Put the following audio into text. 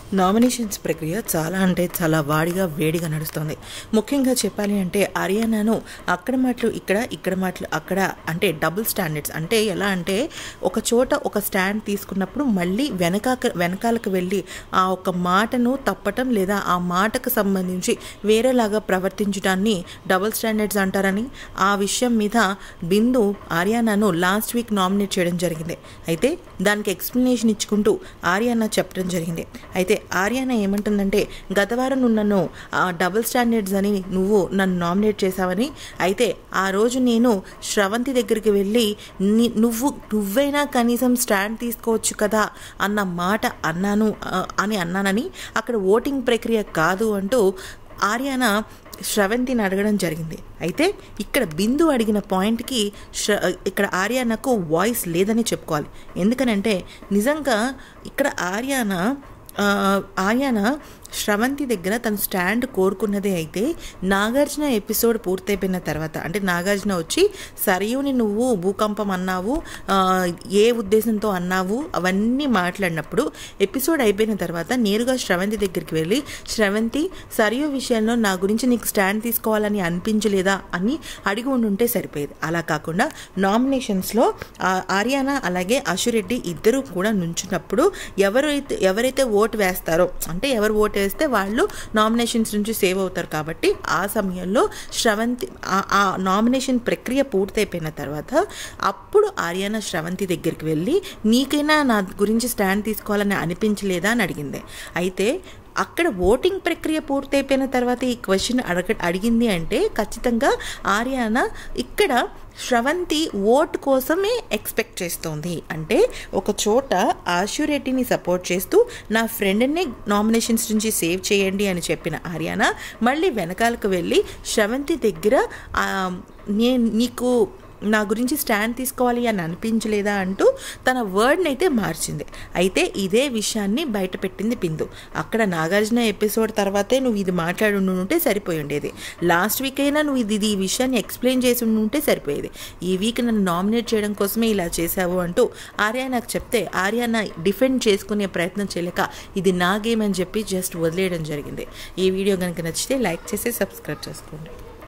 nominations ప్రక్రియ చాలా అంటే చాలా వాడిగా వేడిగా నడుస్తుంది ముఖ్యంగా చెప్పాలి అంటే హర్యానాను అక్కడ మాటలు ఇక్కడ ఇక్కడ మాటలు అక్కడ అంటే డబుల్ స్టాండర్డ్స్ అంటే ఎలా అంటే ఒక చోట ఒక స్టాండ్ తీసుకున్నప్పుడు మళ్ళీ వెనకాక వెనకాలకు వెళ్ళి ఆ ఒక మాటను తప్పటం లేదా ఆ మాటకు సంబంధించి వేరేలాగా ప్రవర్తించడాన్ని డబుల్ స్టాండర్డ్స్ అంటారని ఆ విషయం మీద బిందు ఆర్యానాను లాస్ట్ వీక్ నామినేట్ చేయడం జరిగింది అయితే దానికి ఎక్స్ప్లెనేషన్ ఇచ్చుకుంటూ ఆర్యానా చెప్పడం జరిగింది అయితే ఆర్యానా ఏమంటుందంటే గత వారం నువ్వు నన్ను ఆ, డబుల్ స్టాండర్డ్స్ అని నువ్వు నన్ను నామినేట్ చేశావని అయితే ఆ రోజు నేను శ్రవంతి దగ్గరికి వెళ్ళి ని- నువ్వు నువ్వైనా కనీసం స్టాండ్ తీసుకోవచ్చు కదా అన్న మాట అన్నాను ఆ, అని అన్నానని అక్కడ ఓటింగ్ ప్రక్రియ కాదు అంటూ ఆర్యానా శ్రవంతిని అడగడం జరిగింది అయితే ఇక్కడ బిందు అడిగిన పాయింట్కి శ్ర ఇక్కడ ఆర్యానాకు వాయిస్ లేదని చెప్పుకోవాలి ఎందుకనంటే నిజంగా ఇక్కడ ఆర్యానా ఆ, ఆర్యానా శ్రవంతి దగ్గర తన స్టాండ్ కోరుకున్నదే అయితే నాగార్జున ఎపిసోడ్ పూర్తయిపోయిన తర్వాత అంటే నాగార్జున వచ్చి సరయుని నువ్వు భూకంపం అన్నావు ఆ, ఏ ఉద్దేశంతో అన్నావు అవన్నీ మాట్లాడినప్పుడు ఎపిసోడ్ అయిపోయిన తర్వాత నేరుగా శ్రవంతి దగ్గరికి వెళ్ళి శ్రవంతి సరియు విషయంలో నా గురించి నీకు స్టాండ్ తీసుకోవాలని అనిపించలేదా అని అడిగి ఉండుంటే సరిపోయేది అలా కాకుండా నామినేషన్స్లో ఆర్యానా అలాగే అశురెడ్డి ఇద్దరు కూడా నుంచున్నప్పుడు ఎవరైతే ఎవరైతే ఓటు వేస్తారో అంటే ఎవరు ఓటు వేస్తే వాళ్ళు నామినేషన్స్ నుంచి సేవ్ అవుతారు కాబట్టి ఆ సమయంలో శ్రవంతి ఆ- ఆ నామినేషన్ ప్రక్రియ పూర్తయిపోయిన తర్వాత అప్పుడు ఆర్యానా శ్రవంతి దగ్గరికి వెళ్ళి నీకైనా నా గురించి స్టాండ్ తీసుకోవాలని అనిపించలేదా అని అడిగింది అయితే అక్కడ ఓటింగ్ ప్రక్రియ పూర్తయిపోయిన తర్వాత ఈ క్వశ్చన్ అడగ అడిగింది అంటే ఖచ్చితంగా ఆర్యానా ఇక్కడ శ్రవంతి ఓట్ కోసమే ఎక్స్పెక్ట్ చేస్తోంది అంటే ఒక చోట ఆశురెడ్డిని సపోర్ట్ చేస్తూ నా ఫ్రెండ్ని నామినేషన్స్ నుంచి సేవ్ చేయండి అని చెప్పిన ఆర్యానా మళ్ళీ వెనకాలకు వెళ్ళి శ్రవంతి దగ్గర ఆ, నేను నీకు నా గురించి స్టాండ్ తీసుకోవాలి అని అనిపించలేదా అంటూ తన వర్డ్ని అయితే మార్చింది అయితే ఇదే విషయాన్ని బయట పెట్టింది బిందు అక్కడ నాగార్జున ఎపిసోడ్ తర్వాతే నువ్వు ఇది మాట్లాడి ఉంటే సరిపోయి ఉండేది లాస్ట్ వీక్ అయినా నువ్వు ఇది ఇది ఈ విషయాన్ని ఎక్స్ప్లెయిన్ చేసి ఉంటే సరిపోయేది ఈ వీక్ నన్ను నామినేట్ చేయడం కోసమే ఇలా చేశావు అంటూ ఆర్య నాకు చెప్తే ఆర్య నా డిఫెండ్ చేసుకునే ప్రయత్నం చేయలేక ఇది నా గేమ్ అని చెప్పి జస్ట్ వదిలేయడం జరిగింది ఈ వీడియో కనుక నచ్చితే లైక్ చేసి సబ్స్క్రైబ్ చేసుకోండి